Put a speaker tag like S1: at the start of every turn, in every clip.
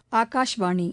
S1: ஆகாஷ்வாணி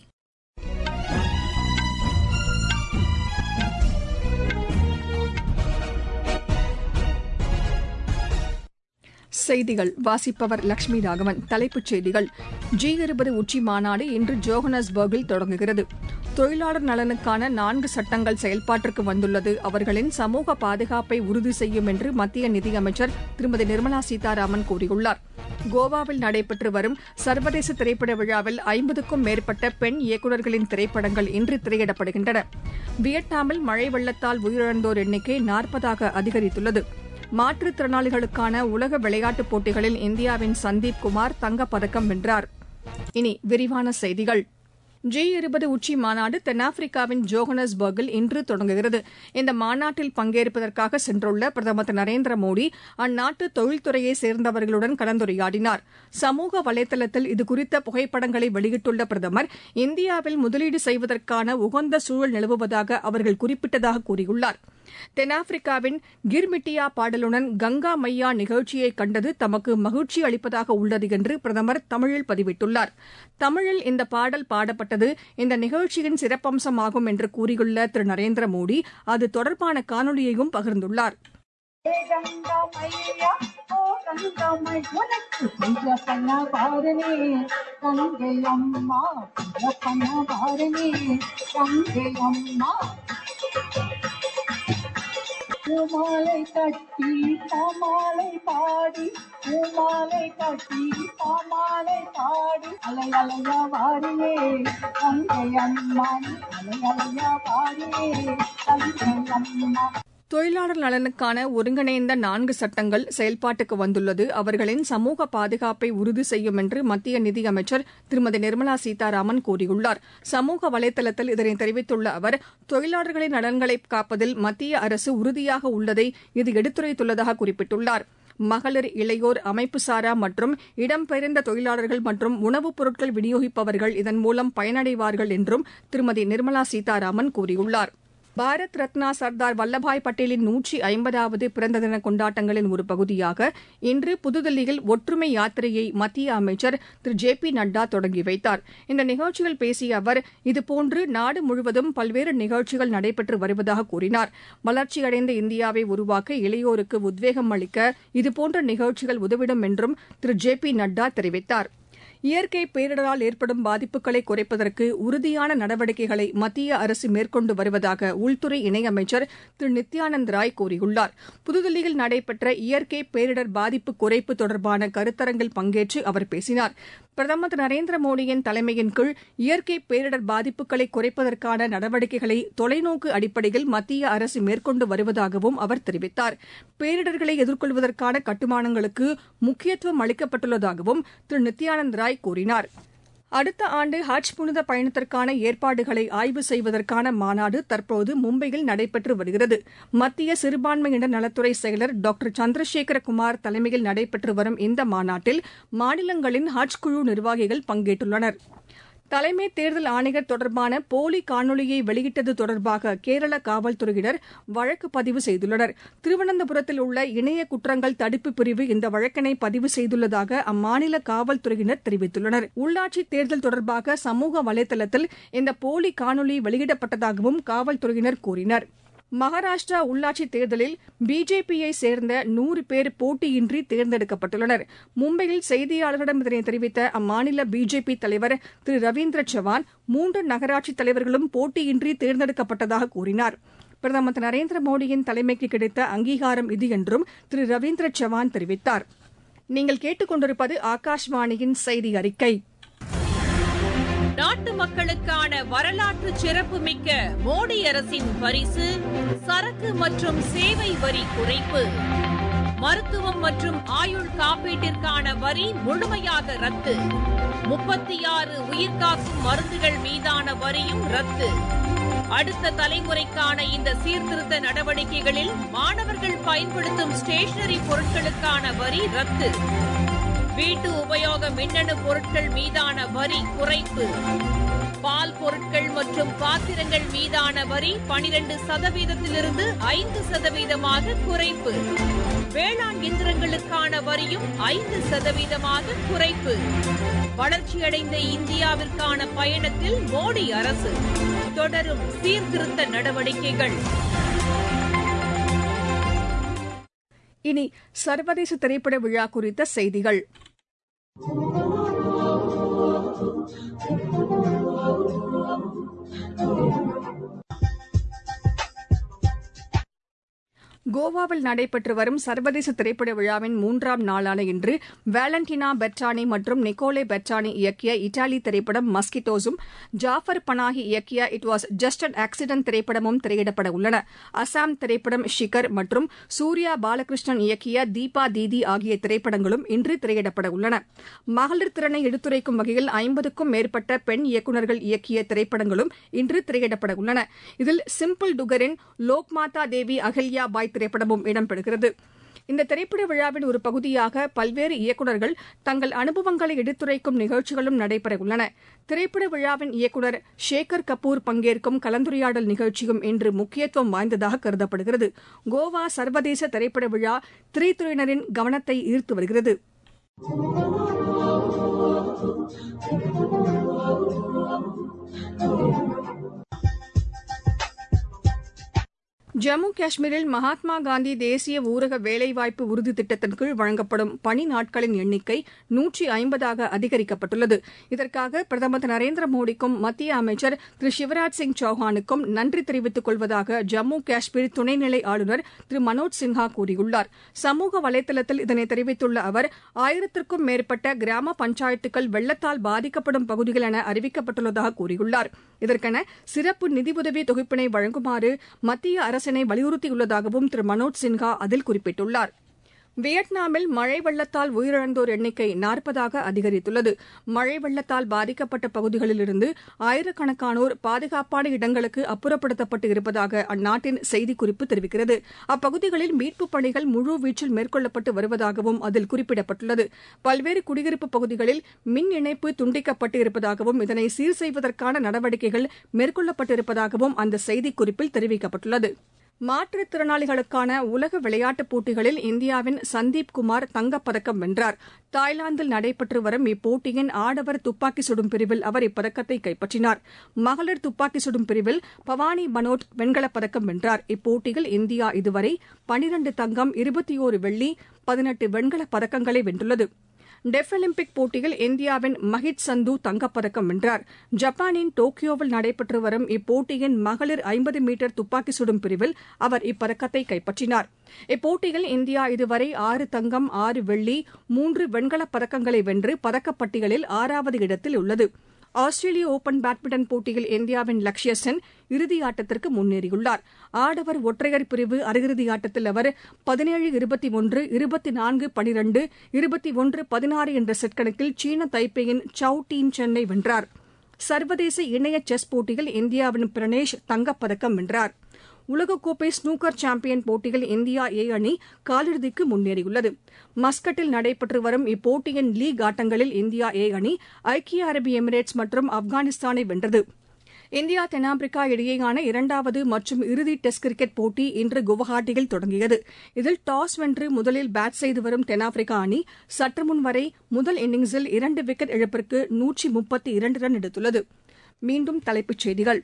S1: செய்திகள் வாசிப்பவர் லட்சுமி ராகவன் தலைப்புச் செய்திகள் ஜி இருபது உச்சி மாநாடு இன்று ஜோகனஸ்பர்கில் தொடங்குகிறது தொழிலாளர் நலனுக்கான நான்கு சட்டங்கள் செயல்பாட்டிற்கு வந்துள்ளது அவர்களின் சமூக பாதுகாப்பை உறுதி செய்யும் என்று மத்திய நிதியமைச்சர் திருமதி நிர்மலா சீதாராமன் கூறியுள்ளார் கோவாவில் நடைபெற்று வரும் சர்வதேச திரைப்பட விழாவில் ஐம்பதுக்கும் மேற்பட்ட பெண் இயக்குநர்களின் திரைப்படங்கள் இன்று திரையிடப்படுகின்றன வியட்நாமில் மழை வெள்ளத்தால் உயிரிழந்தோர் எண்ணிக்கை நாற்பதாக அதிகரித்துள்ளது மாற்றுத்திறனாளிகளுக்கான உலக விளையாட்டுப் போட்டிகளில் இந்தியாவின் சந்தீப் குமார் தங்கப்பதக்கம் வென்றார் இனி விரிவான செய்திகள் ஜி இருபது உச்சி மாநாடு தென்னாப்பிரிக்காவின் ஜோகனஸ்பர்கில் இன்று தொடங்குகிறது இந்த மாநாட்டில் பங்கேற்பதற்காக சென்றுள்ள பிரதமர் திரு நரேந்திர மோடி அந்நாட்டு தொழில்துறையை சேர்ந்தவர்களுடன் கலந்துரையாடினார் சமூக வலைதளத்தில் இதுகுறித்த புகைப்படங்களை வெளியிட்டுள்ள பிரதமர் இந்தியாவில் முதலீடு செய்வதற்கான உகந்த சூழல் நிலவுவதாக அவர்கள் குறிப்பிட்டதாக கூறியுள்ளார் தென்னாப்பிரிக்காவின் கிர்மிட்டியா பாடலுடன் கங்கா மையா நிகழ்ச்சியை கண்டது தமக்கு மகிழ்ச்சி அளிப்பதாக உள்ளது என்று பிரதமர் தமிழில் பதிவிட்டுள்ளார் தமிழில் இந்த பாடல் பாடப்பட்டது இந்த நிகழ்ச்சியின் சிறப்பம்சமாகும் என்று கூறியுள்ள திரு நரேந்திர மோடி அது தொடர்பான காணொலியையும் பகிர்ந்துள்ளார்
S2: கங்கா மையா ஓ கங்கா மை உனக்கு கொஞ்ச பண்ண பாருனே கங்கை அம்மா கொஞ்ச பண்ண பாருனே கங்கை அம்மா பூமாலை கட்டி பாமாலை பாடி பூமாலை கட்டி பாமாலை பாடி அலை அலையா வாரியே கங்கை அம்மா அலை அலையா வாரியே கங்கை அம்மா
S1: தொழிலாளர் நலனுக்கான ஒருங்கிணைந்த நான்கு சட்டங்கள் செயல்பாட்டுக்கு வந்துள்ளது அவர்களின் சமூக பாதுகாப்பை உறுதி செய்யும் என்று மத்திய நிதியமைச்சர் திருமதி நிர்மலா சீதாராமன் கூறியுள்ளார் சமூக வலைதளத்தில் இதனை தெரிவித்துள்ள அவர் தொழிலாளர்களின் நலன்களை காப்பதில் மத்திய அரசு உறுதியாக உள்ளதை இது எடுத்துரைத்துள்ளதாக குறிப்பிட்டுள்ளார் மகளிர் இளையோர் அமைப்புசாரா மற்றும் இடம்பெயர்ந்த தொழிலாளர்கள் மற்றும் உணவுப் பொருட்கள் விநியோகிப்பவர்கள் இதன் மூலம் பயனடைவார்கள் என்றும் திருமதி நிர்மலா சீதாராமன் கூறியுள்ளார் பாரத் ரத்னா சர்தார் வல்லபாய் பட்டேலின் நூற்றி ஐம்பதாவது பிறந்த தின கொண்டாட்டங்களின் ஒரு பகுதியாக இன்று புதுதில்லியில் ஒற்றுமை யாத்திரையை மத்திய அமைச்சர் திரு ஜே பி நட்டா தொடங்கி வைத்தார் இந்த நிகழ்ச்சியில் பேசிய அவர் இதுபோன்று நாடு முழுவதும் பல்வேறு நிகழ்ச்சிகள் நடைபெற்று வருவதாக கூறினார் வளர்ச்சியடைந்த இந்தியாவை உருவாக்க இளையோருக்கு உத்வேகம் அளிக்க இதுபோன்ற நிகழ்ச்சிகள் உதவிடும் என்றும் திரு ஜே பி நட்டா தெரிவித்தார் இயற்கை பேரிடரால் ஏற்படும் பாதிப்புகளை குறைப்பதற்கு உறுதியான நடவடிக்கைகளை மத்திய அரசு மேற்கொண்டு வருவதாக உள்துறை இணையமைச்சர் திரு நித்யானந்த் ராய் கூறியுள்ளார் புதுதில்லியில் நடைபெற்ற இயற்கை பேரிடர் பாதிப்பு குறைப்பு தொடர்பான கருத்தரங்கில் பங்கேற்று அவர் பேசினார் பிரதமர் திரு நரேந்திர மோடியின் தலைமையின் கீழ் இயற்கை பேரிடர் பாதிப்புகளை குறைப்பதற்கான நடவடிக்கைகளை தொலைநோக்கு அடிப்படையில் மத்திய அரசு மேற்கொண்டு வருவதாகவும் அவர் தெரிவித்தார் பேரிடர்களை எதிர்கொள்வதற்கான கட்டுமானங்களுக்கு முக்கியத்துவம் அளிக்கப்பட்டுள்ளதாகவும் திரு நித்யானந்த் ராய் கூறினார் அடுத்த ஆண்டு ஹஜ் புனித பயணத்திற்கான ஏற்பாடுகளை ஆய்வு செய்வதற்கான மாநாடு தற்போது மும்பையில் நடைபெற்று வருகிறது மத்திய சிறுபான்மையினர் நலத்துறை செயலர் டாக்டர் சந்திரசேகர குமார் தலைமையில் நடைபெற்று வரும் இந்த மாநாட்டில் மாநிலங்களின் ஹஜ் குழு நிர்வாகிகள் பங்கேற்றுள்ளனர் தலைமை தேர்தல் ஆணையர் தொடர்பான போலி காணொலியை வெளியிட்டது தொடர்பாக கேரள காவல்துறையினர் வழக்கு பதிவு செய்துள்ளனர் திருவனந்தபுரத்தில் உள்ள இணைய குற்றங்கள் தடுப்பு பிரிவு இந்த வழக்கினை பதிவு செய்துள்ளதாக அம்மாநில காவல்துறையினர் தெரிவித்துள்ளனர் உள்ளாட்சி தேர்தல் தொடர்பாக சமூக வலைதளத்தில் இந்த போலி காணொலி வெளியிடப்பட்டதாகவும் காவல்துறையினர் கூறினர் மகாராஷ்டிரா உள்ளாட்சி தேர்தலில் பிஜேபியை சேர்ந்த நூறு பேர் போட்டியின்றி தேர்ந்தெடுக்கப்பட்டுள்ளனர் மும்பையில் செய்தியாளர்களிடம் இதனை தெரிவித்த அம்மாநில பிஜேபி தலைவர் திரு ரவீந்திர சவான் மூன்று நகராட்சி தலைவர்களும் போட்டியின்றி தேர்ந்தெடுக்கப்பட்டதாக கூறினார் பிரதமர் திரு நரேந்திர மோடியின் தலைமைக்கு கிடைத்த அங்கீகாரம் இது என்றும் திரு ரவீந்திர சவான் தெரிவித்தார் நீங்கள் கேட்டுக்கொண்டிருப்பது ஆகாஷ்வாணியின் செய்தி அறிக்கை
S3: நாட்டு மக்களுக்கான வரலாற்று சிறப்புமிக்க மோடி அரசின் பரிசு சரக்கு மற்றும் சேவை வரி குறைப்பு மருத்துவம் மற்றும் ஆயுள் காப்பீட்டிற்கான வரி முழுமையாக ரத்து முப்பத்தி ஆறு உயிர்காக்கும் மருந்துகள் மீதான வரியும் ரத்து அடுத்த தலைமுறைக்கான இந்த சீர்திருத்த நடவடிக்கைகளில் மாணவர்கள் பயன்படுத்தும் ஸ்டேஷனரி பொருட்களுக்கான வரி ரத்து வீட்டு உபயோக மின்னணு பொருட்கள் மீதான வரி குறைப்பு பால் பொருட்கள் மற்றும் பாத்திரங்கள் மீதான வரி பனிரெண்டு சதவீதத்திலிருந்து ஐந்து சதவீதமாக குறைப்பு வேளாண் இயந்திரங்களுக்கான வரியும் ஐந்து சதவீதமாக குறைப்பு வளர்ச்சியடைந்த இந்தியாவிற்கான பயணத்தில் மோடி அரசு தொடரும் சீர்திருத்த நடவடிக்கைகள்
S1: இனி சர்வதேச திரைப்பட விழா குறித்த செய்திகள் கோவாவில் நடைபெற்று வரும் சர்வதேச திரைப்பட விழாவின் மூன்றாம் நாளான இன்று வேலண்டினா பெர்டானி மற்றும் நிக்கோலே பெர்டானி இயக்கிய இத்தாலி திரைப்படம் மஸ்கிட்டோஸும் ஜாஃபர் பனாகி இயக்கிய it was just an accident திரைப்படமும் திரையிடப்பட உள்ளன அசாம் திரைப்படம் ஷிகர் மற்றும் சூர்யா பாலகிருஷ்ணன் இயக்கிய தீபா தீதி ஆகிய திரைப்படங்களும் இன்று திரையிடப்பட உள்ளன மகளிர் திறனை எடுத்துரைக்கும் வகையில் ஐம்பதுக்கும் மேற்பட்ட பெண் இயக்குநர்கள் இயக்கிய திரைப்படங்களும் இன்று திரையிடப்பட உள்ளன இதில் சிம்பிள் டுகரின் லோக்மாதா தேவி அகல்யா பாய் திரைப்படமும் இடம்பெறுகிறது இந்த திரைப்பட விழாவின் ஒரு பகுதியாக பல்வேறு இயக்குநர்கள் தங்கள் அனுபவங்களை எடுத்துரைக்கும் நிகழ்ச்சிகளும் நடைபெறவுள்ளன திரைப்பட விழாவின் இயக்குநர் ஷேகர் கபூர் பங்கேற்கும் கலந்துரையாடல் நிகழ்ச்சியும் இன்று முக்கியத்துவம் வாய்ந்ததாக கருதப்படுகிறது கோவா சர்வதேச திரைப்பட விழா திரைத்துறையினரின் கவனத்தை ஈர்த்து வருகிறது ஜம்மு காஷ்மீரில் மகாத்மா காந்தி தேசிய ஊரக வேலைவாய்ப்பு உறுதி திட்டத்தின் கீழ் வழங்கப்படும் பணி நாட்களின் எண்ணிக்கை நூற்றி ஐம்பதாக அதிகரிக்கப்பட்டுள்ளது இதற்காக பிரதமர் திரு நரேந்திர மோடிக்கும் மத்திய அமைச்சர் திரு சிவராஜ் சிங் சௌஹானுக்கும் நன்றி தெரிவித்துக் கொள்வதாக ஜம்மு காஷ்மீர் துணைநிலை ஆளுநர் திரு மனோஜ் சின்ஹா கூறியுள்ளார் சமூக வலைதளத்தில் இதனை தெரிவித்துள்ள அவர் ஆயிரத்திற்கும் மேற்பட்ட கிராம பஞ்சாயத்துக்கள் வெள்ளத்தால் பாதிக்கப்படும் பகுதிகள் என அறிவிக்கப்பட்டுள்ளதாக கூறியுள்ளார் இதற்கென சிறப்பு நிதியுதவி தொகுப்பினை வழங்குமாறு மத்திய அரசினை வலியுறுத்தியுள்ளதாகவும் திரு மனோஜ் சின்ஹா அதில் குறிப்பிட்டுள்ளார் வியட்நாமில் மழை வெள்ளத்தால் உயிரிழந்தோர் எண்ணிக்கை நாற்பதாக அதிகரித்துள்ளது மழை வெள்ளத்தால் பாதிக்கப்பட்ட பகுதிகளிலிருந்து ஆயிரக்கணக்கானோர் பாதுகாப்பான இடங்களுக்கு அப்புறப்படுத்தப்பட்டு இருப்பதாக அந்நாட்டின் செய்திக்குறிப்பு தெரிவிக்கிறது அப்பகுதிகளில் மீட்புப் பணிகள் முழுவீச்சில் மேற்கொள்ளப்பட்டு வருவதாகவும் அதில் குறிப்பிடப்பட்டுள்ளது பல்வேறு குடியிருப்பு பகுதிகளில் மின் இணைப்பு துண்டிக்கப்பட்டு இருப்பதாகவும் இதனை சீர் செய்வதற்கான நடவடிக்கைகள் மேற்கொள்ளப்பட்டிருப்பதாகவும் அந்த செய்திக்குறிப்பில் தெரிவிக்கப்பட்டுள்ளது மாற்றுத்திறனாளிகளுக்கான உலக விளையாட்டுப் போட்டிகளில் இந்தியாவின் சந்தீப் குமார் தங்கப்பதக்கம் வென்றார் தாய்லாந்தில் நடைபெற்று வரும் இப்போட்டியின் ஆடவர் துப்பாக்கி சுடும் பிரிவில் அவர் இப்பதக்கத்தை கைப்பற்றினார் மகளிர் துப்பாக்கி சுடும் பிரிவில் பவானி பனோட் வெண்கலப் பதக்கம் வென்றார் இப்போட்டியில் இந்தியா இதுவரை பனிரண்டு தங்கம் இருபத்தி ஓரு வெள்ளி பதினெட்டு வெண்கலப் பதக்கங்களை வென்றுள்ளது டெஃப் ஒலிம்பிக் போட்டியில் இந்தியாவின் மஹித் சந்து தங்கப்பதக்கம் வென்றார் ஜப்பானின் டோக்கியோவில் நடைபெற்று வரும் இப்போட்டியின் மகளிர் ஐம்பது மீட்டர் துப்பாக்கி சுடும் பிரிவில் அவர் இப்பதக்கத்தை கைப்பற்றினார் இப்போட்டியில் இந்தியா இதுவரை ஆறு தங்கம் ஆறு வெள்ளி மூன்று வெண்கலப் பதக்கங்களை வென்று பதக்கப்பட்டியலில் ஆறாவது இடத்தில் உள்ளது ஆஸ்திரேலிய ஒபன் பேட்மிண்டன் போட்டியில் இந்தியாவின் லக்ஷ்ய சென் இறுதி ஆட்டத்திற்கு முன்னேறியுள்ளார் ஆடவர் ஒற்றையர் பிரிவு அரையிறுதி ஆட்டத்தில் அவர் பதினேழு இருபத்தி ஒன்று இருபத்தி நான்கு பனிரண்டு இருபத்தி ஒன்று பதினாறு என்ற செட் கணக்கில் சீன தைப்பேயின் சவு டீன் சென்னை வென்றார் சர்வதேச இணைய செஸ் போட்டியில் இந்தியாவின் பிரணேஷ் தங்கப்பதக்கம் வென்றார் உலகக்கோப்பை ஸ்னூக்கர் சாம்பியன் போட்டியில் இந்தியா ஏ அணி காலிறுதிக்கு முன்னேறியுள்ளது மஸ்கட்டில் நடைபெற்று வரும் இப்போட்டியின் லீக் ஆட்டங்களில் இந்தியா ஏ அணி ஐக்கிய அரபு எமிரேட்ஸ் மற்றும் ஆப்கானிஸ்தானை வென்றது இந்தியா தென்னாப்பிரிக்கா இடையேயான இரண்டாவது மற்றும் இறுதி டெஸ்ட் கிரிக்கெட் போட்டி இன்று குவஹாட்டியில் தொடங்கியது இதில் டாஸ் வென்று முதலில் பேட் செய்து வரும் தென்னாப்பிரிக்கா அணி சற்று முன் வரை முதல் இன்னிங்ஸில் இரண்டு விக்கெட் இழப்பிற்கு நூற்றி முப்பத்தி இரண்டு ரன் எடுத்துள்ளது மீண்டும் தலைப்புச் செய்திகள்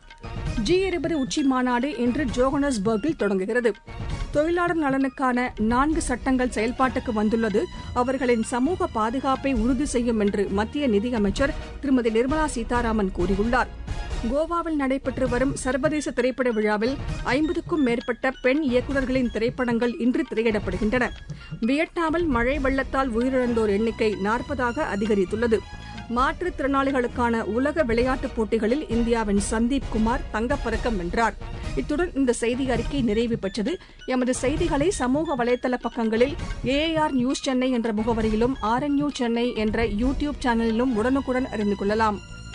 S1: ஜி இருபது உச்சி மாநாடு இன்று ஜோகனஸ்பர்கில் தொடங்குகிறது தொழிலாளர் நலனுக்கான நான்கு சட்டங்கள் செயல்பாட்டுக்கு வந்துள்ளது அவர்களின் சமூக பாதுகாப்பை உறுதி செய்யும் என்று மத்திய நிதியமைச்சர் திருமதி நிர்மலா சீதாராமன் கூறியுள்ளார் கோவாவில் நடைபெற்று வரும் சர்வதேச திரைப்பட விழாவில் ஐம்பதுக்கும் மேற்பட்ட பெண் இயக்குநர்களின் திரைப்படங்கள் இன்று திரையிடப்படுகின்றன வியட்நாமில் மழை வெள்ளத்தால் உயிரிழந்தோர் எண்ணிக்கை நாற்பதாக அதிகரித்துள்ளது மாற்றுத்திறனாளிகளுக்கான உலக விளையாட்டுப் போட்டிகளில் இந்தியாவின் சந்தீப் குமார் தங்கப்பதக்கம் வென்றார் இத்துடன் இந்த செய்தி அறிக்கை நிறைவு பெற்றது எமது செய்திகளை சமூக வலைதள பக்கங்களில் ஏஆர் நியூஸ் சென்னை என்ற முகவரியிலும் ஆர்என்யூ சென்னை என்ற யூ டியூப் சேனலிலும் உடனுக்குடன் அறிந்து கொள்ளலாம்